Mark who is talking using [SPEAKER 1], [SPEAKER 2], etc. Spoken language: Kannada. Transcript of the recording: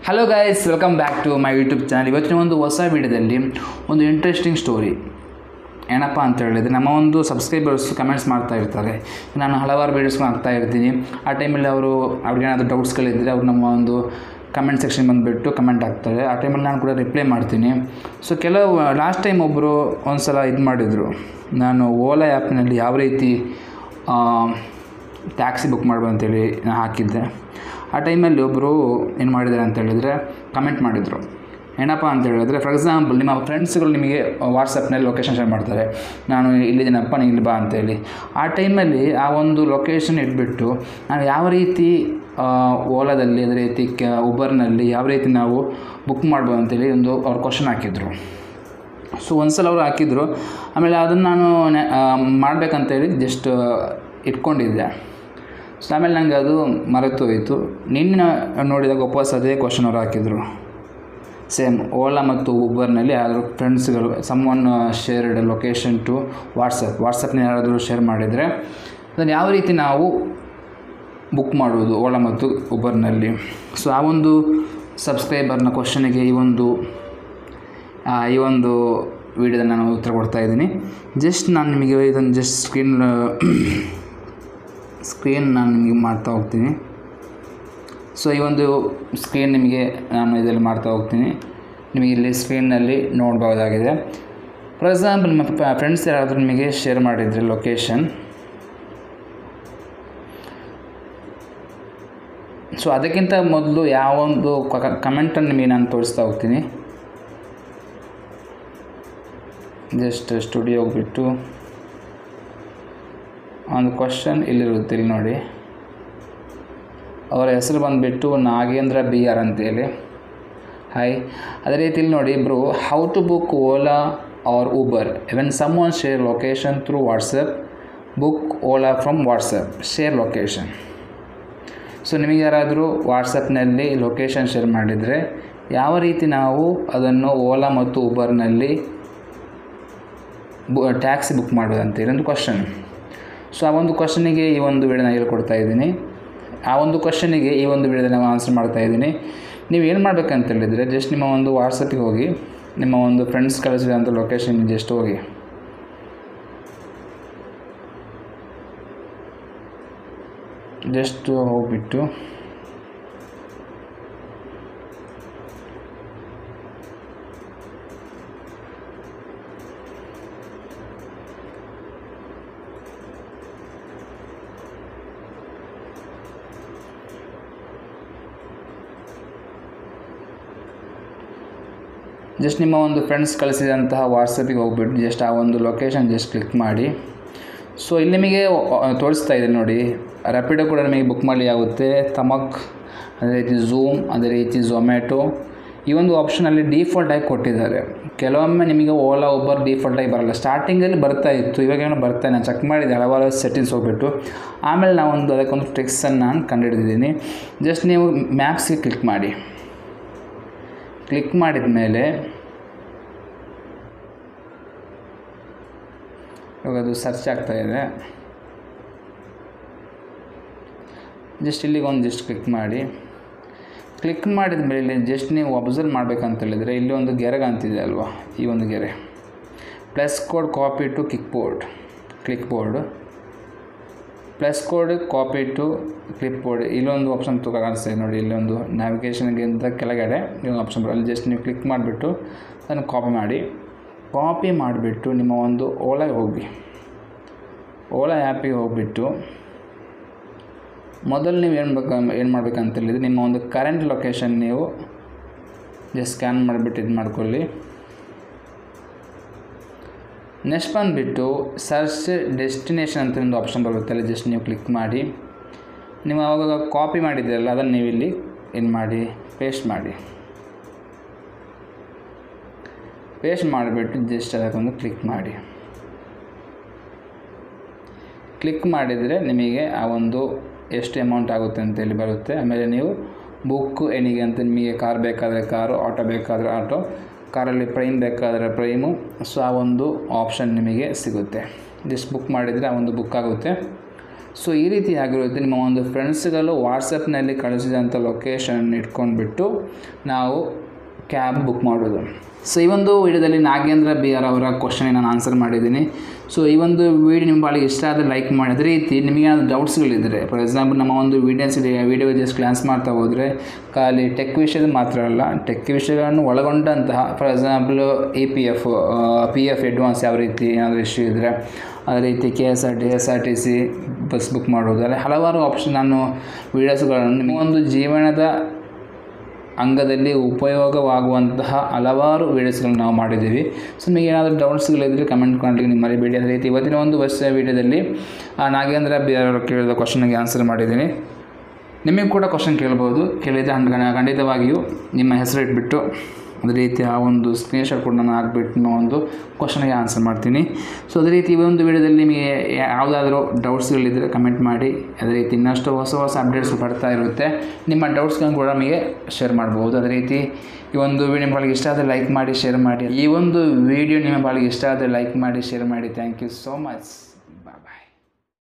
[SPEAKER 1] hello guys welcome back to my YouTube channel ಇವತ್ತಿನ ಒಂದು ಹೊಸ ವಿಡಿಯೋದಲ್ಲಿ ಒಂದು ಇಂಟ್ರೆಸ್ಟಿಂಗ್ ಸ್ಟೋರಿ ಏನಪ್ಪ ಅಂತ ಹೇಳಿದರೆ ನಮ್ಮ ಒಂದು ಸಬ್ಸ್ಕ್ರೈಬರ್ಸ್ ಕಮೆಂಟ್ಸ್ ಮಾಡ್ತಾ ಇರ್ತಾರೆ ನಾನು ಹಲವಾರು ವೀಡಿಯೋಸ್ಗಳು ಹಾಕ್ತಾ ಇರ್ತೀನಿ ಆ ಟೈಮಲ್ಲಿ ಅವರು ಅವ್ರಿಗೆ ಏನಾದರೂ ಡೌಟ್ಸ್ಗಳಿದ್ದರೆ ಅವ್ರು ನಮ್ಮ ಒಂದು ಕಮೆಂಟ್ ಸೆಕ್ಷನ್ ಬಂದುಬಿಟ್ಟು ಕಮೆಂಟ್ ಹಾಕ್ತಾರೆ ಆ ಟೈಮಲ್ಲಿ ನಾನು ಕೂಡ ರಿಪ್ಲೈ ಮಾಡ್ತೀನಿ ಸೊ ಕೆಲವು ಲಾಸ್ಟ್ ಟೈಮ್ ಒಬ್ಬರು ಒಂದು ಸಲ ಇದು ಮಾಡಿದರು ನಾನು ಓಲಾ ಆ್ಯಪ್ನಲ್ಲಿ ಯಾವ ರೀತಿ ಟ್ಯಾಕ್ಸಿ ಬುಕ್ ಮಾಡ್ಬೋದು ಅಂತೇಳಿ ನಾನು ಹಾಕಿದ್ದೆ ಆ ಟೈಮಲ್ಲಿ ಒಬ್ಬರು ಏನು ಮಾಡಿದ್ದಾರೆ ಅಂತ ಹೇಳಿದರೆ ಕಮೆಂಟ್ ಮಾಡಿದರು ಏನಪ್ಪ ಅಂತ ಹೇಳಿದ್ರೆ ಫಾರ್ ಎಕ್ಸಾಂಪಲ್ ನಿಮ್ಮ ಫ್ರೆಂಡ್ಸ್ಗಳು ನಿಮಗೆ ವಾಟ್ಸಪ್ನಲ್ಲಿ ಲೊಕೇಶನ್ ಶೇರ್ ಮಾಡ್ತಾರೆ ನಾನು ಇಲ್ಲಿದ್ದೀನಪ್ಪ ನೀನು ಇಲ್ಲಿ ಬಾ ಅಂತೇಳಿ ಆ ಟೈಮಲ್ಲಿ ಆ ಒಂದು ಲೊಕೇಶನ್ ಇಟ್ಬಿಟ್ಟು ನಾನು ಯಾವ ರೀತಿ ಓಲಾದಲ್ಲಿ ಅದೇ ರೀತಿ ಕ ಉಬರ್ನಲ್ಲಿ ಯಾವ ರೀತಿ ನಾವು ಬುಕ್ ಮಾಡ್ಬೋದು ಅಂತೇಳಿ ಒಂದು ಅವ್ರು ಕ್ವಶನ್ ಹಾಕಿದ್ರು ಸೊ ಒಂದು ಸಲ ಅವರು ಹಾಕಿದ್ರು ಆಮೇಲೆ ಅದನ್ನು ನಾನು ನೆ- ಆ, ಮಾಡ್ಬೇಕಂತೇಳಿ ಜಸ್ಟ್ ಇಟ್ಕೊಂಡಿದ್ದೆ ಸೊ ಆಮೇಲೆ ನನಗೆ ಅದು ಮರೆತು ಹೋಯಿತು ನಿನ್ನೆ ನೋಡಿದಾಗ ವಾಪಸ್ ಅದೇ ಕ್ವಶನ್ ಅವ್ರು ಹಾಕಿದ್ರು ಸೇಮ್ ಓಲಾ ಮತ್ತು ಊಬರ್ನಲ್ಲಿ ಯಾರಾದರೂ ಫ್ರೆಂಡ್ಸ್ಗಳು someone shared location to WhatsApp ವಾಟ್ಸಪ್ನ ಯಾರಾದರೂ ಶೇರ್ ಮಾಡಿದರೆ ಅದನ್ನು ಯಾವ ರೀತಿ ನಾವು ಬುಕ್ ಮಾಡುವುದು ಓಲಾ ಮತ್ತು ಉಬರ್ನಲ್ಲಿ ಸೊ ಆ ಒಂದು ಸಬ್ಸ್ಕ್ರೈಬರ್ನ ಕ್ವಶನಿಗೆ ಈ ಒಂದು ಆ, ಈ ಒಂದು ವಿಡಿಯೋದಲ್ಲಿ ನಾನು ಉತ್ತರ ಕೊಡ್ತಾ ಇದ್ದೀನಿ ಜಸ್ಟ್ ನಾನು ನಿಮಗೆ ಇದನ್ನು ಜಸ್ಟ್ ಸ್ಕ್ರೀನ್ ಸ್ಕ್ರೀನ್ ನಾನು ನಿಮಗೆ ಮಾಡ್ತಾ ಹೋಗ್ತೀನಿ ಸೊ ಈ ಒಂದು ಸ್ಕ್ರೀನ್ ನಿಮಗೆ ನಾನು ಇದರಲ್ಲಿ ಮಾಡ್ತಾ ಹೋಗ್ತೀನಿ ನಿಮಗೆ ಇಲ್ಲಿ ಸ್ಕ್ರೀನ್ನಲ್ಲಿ ನೋಡ್ಬೋದಾಗಿದೆ ಫಾರ್ ಎಕ್ಸಾಂಪಲ್ ನಿಮ್ಮ ಫ್ರೆಂಡ್ಸ್ ಯಾರಾದರೂ ನಿಮಗೆ ಶೇರ್ ಮಾಡಿದರೆ ಲೊಕೇಶನ್ ಸೊ ಅದಕ್ಕಿಂತ ಮೊದಲು ಯಾವೊಂದು ಕಮೆಂಟನ್ನು ನಿಮಗೆ ನಾನು ತೋರಿಸ್ತಾ ಹೋಗ್ತೀನಿ ಜಸ್ಟ್ ಸ್ಟುಡಿಯೋ ಹೋಗ್ಬಿಟ್ಟು ಒಂದು ಕ್ವಶನ್ ಇಲ್ಲಿರುತ್ತೆ ಇಲ್ಲಿ ನೋಡಿ ಅವರ ಹೆಸರು ಬಂದುಬಿಟ್ಟು ನಾಗೇಂದ್ರ ಬಿ ಆರ್ ಅಂತೇಳಿ ಹಾಯ್ ಅದೇ ರೀತಿ ಇಲ್ಲಿ ನೋಡಿ ಇಬ್ಬರು how to book Ola or Uber when someone share location through WhatsApp book Ola from WhatsApp share location so ನಿಮಗೆ ಯಾರಾದರೂ ವಾಟ್ಸಪ್ನಲ್ಲಿ ಲೊಕೇಶನ್ ಶೇರ್ ಮಾಡಿದರೆ ಯಾವ ರೀತಿ ನಾವು ಅದನ್ನು ಓಲಾ ಮತ್ತು ಊಬರ್ನಲ್ಲಿ ಬು ಟ್ಯಾಕ್ಸಿ ಬುಕ್ ಮಾಡೋದು ಅಂತೇಳಿ ಒಂದು ಕ್ವಶನ್ ಸೊ ಆ ಒಂದು ಕ್ವಶನಿಗೆ ಈ ಒಂದು ವಿಡಿಯೋ ನಾನು ಹೇಳ್ಕೊಡ್ತಾ ಇದ್ದೀನಿ ಆ ಒಂದು ಕ್ವಶನಿಗೆ ಈ ಒಂದು ವಿಡಿಯೋದಲ್ಲಿ ನಾವು ಆನ್ಸರ್ ಮಾಡ್ತಾ ಇದ್ದೀನಿ ನೀವು ಏನು ಮಾಡಬೇಕಂತ ಹೇಳಿದರೆ ಜಸ್ಟ್ ನಿಮ್ಮ ಒಂದು ವಾಟ್ಸಪ್ಪಿಗೆ ಹೋಗಿ ನಿಮ್ಮ ಒಂದು ಫ್ರೆಂಡ್ಸ್ ಕಳಿಸಿದಂಥ ಲೊಕೇಶನ್ ಜಸ್ಟ್ ಹೋಗಿ ಜಸ್ಟ್ ಹೋಗ್ಬಿಟ್ಟು ಜಸ್ಟ್ ನಿಮ್ಮ ಒಂದು ಫ್ರೆಂಡ್ಸ್ ಕಳಿಸಿದಂತಹ ವಾಟ್ಸಪ್ಪಿಗೆ ಹೋಗ್ಬಿಟ್ಟು ಜಸ್ಟ್ ಆ ಒಂದು ಲೊಕೇಶನ್ ಜಸ್ಟ್ ಕ್ಲಿಕ್ ಮಾಡಿ ಸೊ ಇಲ್ಲಿ ನಿಮಗೆ ಆ, ತೋರಿಸ್ತಾ ಇದೆ ನೋಡಿ ರ್ಯಾಪಿಡೋ ಕೂಡ ನಿಮಗೆ ಬುಕ್ ಮಾಡಲಿ ಆಗುತ್ತೆ ತಮಕ್ ಅದೇ ರೀತಿ ಝೂಮ್ ಅದೇ ರೀತಿ ಝೊಮ್ಯಾಟೊ ಈ ಒಂದು ಆಪ್ಷನಲ್ಲಿ ಡೀಫಾಲ್ಟ್ ಆಗಿ ಕೊಟ್ಟಿದ್ದಾರೆ ಕೆಲವೊಮ್ಮೆ ನಿಮಗೆ ಓಲಾ ಒಬ್ಬರು ಡೀಫಾಲ್ಟ್ ಆಗಿ ಬರಲ್ಲ ಸ್ಟಾರ್ಟಿಂಗಲ್ಲಿ ಬರ್ತಾ ಇತ್ತು ಇವಾಗ ಏನೋ ಬರ್ತಾ ನಾನು ಚೆಕ್ ಮಾಡಿದೆ ಹಲವಾರು ಸೆಟ್ಟಿಂಗ್ಸ್ ಹೋಗ್ಬಿಟ್ಟು ಆಮೇಲೆ ನಾವೊಂದು ಅದಕ್ಕೊಂದು ಟ್ರಿಕ್ಸನ್ನು ನಾನು ಕಂಡುಹಿಡಿದಿದ್ದೀನಿ ಜಸ್ಟ್ ನೀವು ಮ್ಯಾಪ್ಸ್ಗೆ ಕ್ಲಿಕ್ ಮಾಡಿ ಕ್ಲಿಕ್ ಮಾಡಿದ ಮೇಲೆ ಇವಾಗ ಅದು ಸರ್ಚ್ ಆಗ್ತಾ ಇದೆ ಜಸ್ಟ್ ಇಲ್ಲಿಗೆ ಒಂದು ಜಸ್ಟ್ ಕ್ಲಿಕ್ ಮಾಡಿ ಕ್ಲಿಕ್ ಮಾಡಿದ ಮೇಲೆ ಜಸ್ಟ್ ನೀವು ಅಬ್ಸರ್ವ್ ಮಾಡಬೇಕಂತ ಹೇಳಿದರೆ ಇಲ್ಲಿ ಒಂದು ಗೆರೆ ಕಾಣ್ತಿದೆ ಅಲ್ವಾ ಈ ಒಂದು ಗೆರೆ plus code copy to kick board click board plus code copy to clipboard ಇಲ್ಲೊಂದು ಆಪ್ಷನ್ ತೂಕ ಕಾಣಿಸ್ತಿದೆ ನೋಡಿ ಇಲ್ಲೊಂದು ನ್ಯಾವಿಗೇಷನ್ಗಿಂತ ಕೆಳಗಡೆ ಇಲ್ಲೊಂದು ಆಪ್ಷನ್ ಬರೋದು ಅಲ್ಲಿ ಜಸ್ಟ್ ನೀವು ಕ್ಲಿಕ್ ಮಾಡಿಬಿಟ್ಟು ಅದನ್ನು ಕಾಪಿ ಮಾಡಿ ಕಾಪಿ ಮಾಡಿಬಿಟ್ಟು ನಿಮ್ಮ ಒಂದು ಓಲಾಗೆ ಹೋಗಿ ಓಲಾ ಆ್ಯಪಿಗೆ ಹೋಗಿಬಿಟ್ಟು ಮೊದಲು ನೀವು ಏನು ಬೇಕು ಏನು ಮಾಡ್ಬೇಕಂತ ಹೇಳಿದ್ರೆ ನಿಮ್ಮ ಒಂದು ಕರೆಂಟ್ ಲೊಕೇಶನ್ ನೀವು ಜಸ್ಟ್ ಸ್ಕ್ಯಾನ್ ಮಾಡಿಬಿಟ್ಟು ಇದು ಮಾಡ್ಕೊಳ್ಳಿ ನೆಕ್ಸ್ಟ್ ಬಂದುಬಿಟ್ಟು ಸರ್ಚ್ ಡೆಸ್ಟಿನೇಷನ್ ಅಂತ ಒಂದು ಆಪ್ಷನ್ ಬರುತ್ತೆ ಅಲ್ಲಿ ಜಸ್ಟ್ ನೀವು ಕ್ಲಿಕ್ ಮಾಡಿ ನೀವು ಆವಾಗ ಕಾಪಿ ಮಾಡಿದ್ದೀರಲ್ಲ ಅದನ್ನು ನೀವು ಇಲ್ಲಿ ಏನು ಮಾಡಿ ಪೇಸ್ಟ್ ಮಾಡಿ ಪೇಸ್ಟ್ ಮಾಡಿಬಿಟ್ಟು ಜಸ್ಟ್ ಅದಕ್ಕೊಂದು ಕ್ಲಿಕ್ ಮಾಡಿ ಕ್ಲಿಕ್ ಮಾಡಿದರೆ ನಿಮಗೆ ಆ ಒಂದು ಎಷ್ಟು ಅಮೌಂಟ್ ಆಗುತ್ತೆ ಅಂತೇಳಿ ಬರುತ್ತೆ ಆಮೇಲೆ ನೀವು ಬುಕ್ ಏನಿಗೆ ಅಂತ ನಿಮಗೆ ಕಾರ್ ಬೇಕಾದರೆ ಕಾರು ಆಟೋ ಬೇಕಾದರೆ ಆಟೋ ಕಾರಲ್ಲಿ ಪ್ರೈಮ್ ಬೇಕಾದರೆ ಪ್ರೈಮು ಸೊ ಆ ಒಂದು ಆಪ್ಷನ್ ನಿಮಗೆ ಸಿಗುತ್ತೆ ಜಸ್ಟ್ ಬುಕ್ ಮಾಡಿದರೆ ಆ ಒಂದು ಬುಕ್ ಆಗುತ್ತೆ ಸೊ ಈ ರೀತಿ ಆಗಿರುತ್ತೆ ನಿಮ್ಮ ಒಂದು ಫ್ರೆಂಡ್ಸ್ಗಳು ವಾಟ್ಸಪ್ನಲ್ಲಿ ಕಳಿಸಿದಂಥ ಲೊಕೇಶನ್ ಇಟ್ಕೊಂಡ್ಬಿಟ್ಟು ನಾವು ಕ್ಯಾಬ್ ಬುಕ್ ಮಾಡೋದು ಸೊ ಈ ಒಂದು ವಿಡಿಯೋದಲ್ಲಿ ನಾಗೇಂದ್ರ ಬಿ ಆರ್ ಅವರ ಕ್ವಶನಿಗೆ ನಾನು ಆನ್ಸರ್ ಮಾಡಿದ್ದೀನಿ ಸೊ ಈ ಒಂದು ವಿಡಿಯೋ ನಿಮ್ಮ ಭಾಳ ಇಷ್ಟ ಆದರೆ ಲೈಕ್ ಮಾಡಿ ಅದೇ ರೀತಿ ನಿಮಗೆ ಏನಾದರೂ ಡೌಟ್ಸ್ಗಳಿದ್ದರೆ ಫಾರ್ ಎಕ್ಸಾಂಪಲ್ ನಮ್ಮ ಒಂದು ವೀಡಿಯೋಸ್ ಇದೆ ವಿಡಿಯೋ ಜಸ್ಟ್ ಗ್ಲಾನ್ಸ್ ಮಾಡ್ತಾ ಹೋದರೆ ಖಾಲಿ ಟೆಕ್ ವಿಷಯದ ಮಾತ್ರ ಅಲ್ಲ ಟೆಕ್ ವಿಷಯಗಳನ್ನು ಒಳಗೊಂಡಂತಹ for example A P F P F advance ಯಾವ ರೀತಿ ಏನಾದರೂ ಇಶ್ಯೂ ಇದ್ದರೆ ಅದೇ ರೀತಿ K S R T S R T C bus book ಮಾಡೋದು ಅಲ್ಲಿ ಹಲವಾರು ಆಪ್ಷನ್ ನಾನು ವೀಡಿಯೋಸ್ಗಳನ್ನು ನಿಮ್ಮ ಒಂದು ಜೀವನದ ಅಂಗದಲ್ಲಿ ಉಪಯೋಗವಾಗುವಂತಹ ಹಲವಾರು ವೀಡಿಯೋಸ್ಗಳನ್ನ ನಾವು ಮಾಡಿದ್ದೀವಿ ಸೊ ನಿಮಗೆ ಏನಾದರೂ ಡೌಟ್ಸ್ಗಳಿದ್ದರೆ ಕಮೆಂಟ್ ಮಾಡಲಿಕ್ಕೆ ನೀವು ಮರಿಬೇಡಿ ಅದೇ ರೀತಿ ಇವತ್ತಿನ ಒಂದು ಬಸ್ ವೀಡಿಯೋದಲ್ಲಿ ಆ ನಾಗೇಂದ್ರ ಬಿ ಅವರು ಕೇಳಿದ ಕ್ವಶನ್ಗೆ ಆನ್ಸರ್ ಮಾಡಿದ್ದೀನಿ ನಿಮಗೆ ಕೂಡ ಕ್ವಶನ್ ಕೇಳ್ಬೋದು ಕೇಳಿದರೆ ಹಂಗ ಖಂಡಿತವಾಗಿಯೂ ನಿಮ್ಮ ಹೆಸರು ಇಟ್ಬಿಟ್ಟು ಅದೇ ರೀತಿ ಆ ಒಂದು ಸ್ಕ್ರೀನ್ಶಾಟ್ ಕೂಡ ನಾನು ಹಾಕ್ಬಿಟ್ಟು ನಿಮ್ಮ ಒಂದು ಕ್ವಶನ್ಗೆ ಆನ್ಸರ್ ಮಾಡ್ತೀನಿ ಸೊ ಅದೇ ರೀತಿ ಈ ಒಂದು ವಿಡಿಯೋದಲ್ಲಿ ನಿಮಗೆ ಯಾವುದಾದ್ರೂ ಡೌಟ್ಸ್ಗಳಿದ್ದರೆ ಕಮೆಂಟ್ ಮಾಡಿ ಅದೇ ರೀತಿ ಇನ್ನಷ್ಟು ಹೊಸ ಹೊಸ ಅಪ್ಡೇಟ್ಸ್ ಬರ್ತಾ ಇರುತ್ತೆ ನಿಮ್ಮ ಡೌಟ್ಸ್ಗಳನ್ನು ಕೂಡ ನಮಗೆ ಶೇರ್ ಮಾಡ್ಬೋದು ಅದೇ ರೀತಿ ಈ ಒಂದು ವಿಡಿಯೋ ನಿಮ್ಮ ಭಾಳಿಗೆ ಇಷ್ಟ ಆದರೆ ಲೈಕ್ ಮಾಡಿ ಶೇರ್ ಮಾಡಿ ಈ ಒಂದು ವಿಡಿಯೋ ನಿಮ್ಮ ಭಾಳಿಗೆ ಇಷ್ಟ ಆದರೆ ಲೈಕ್ ಮಾಡಿ ಶೇರ್ ಮಾಡಿ thank you so much bye bye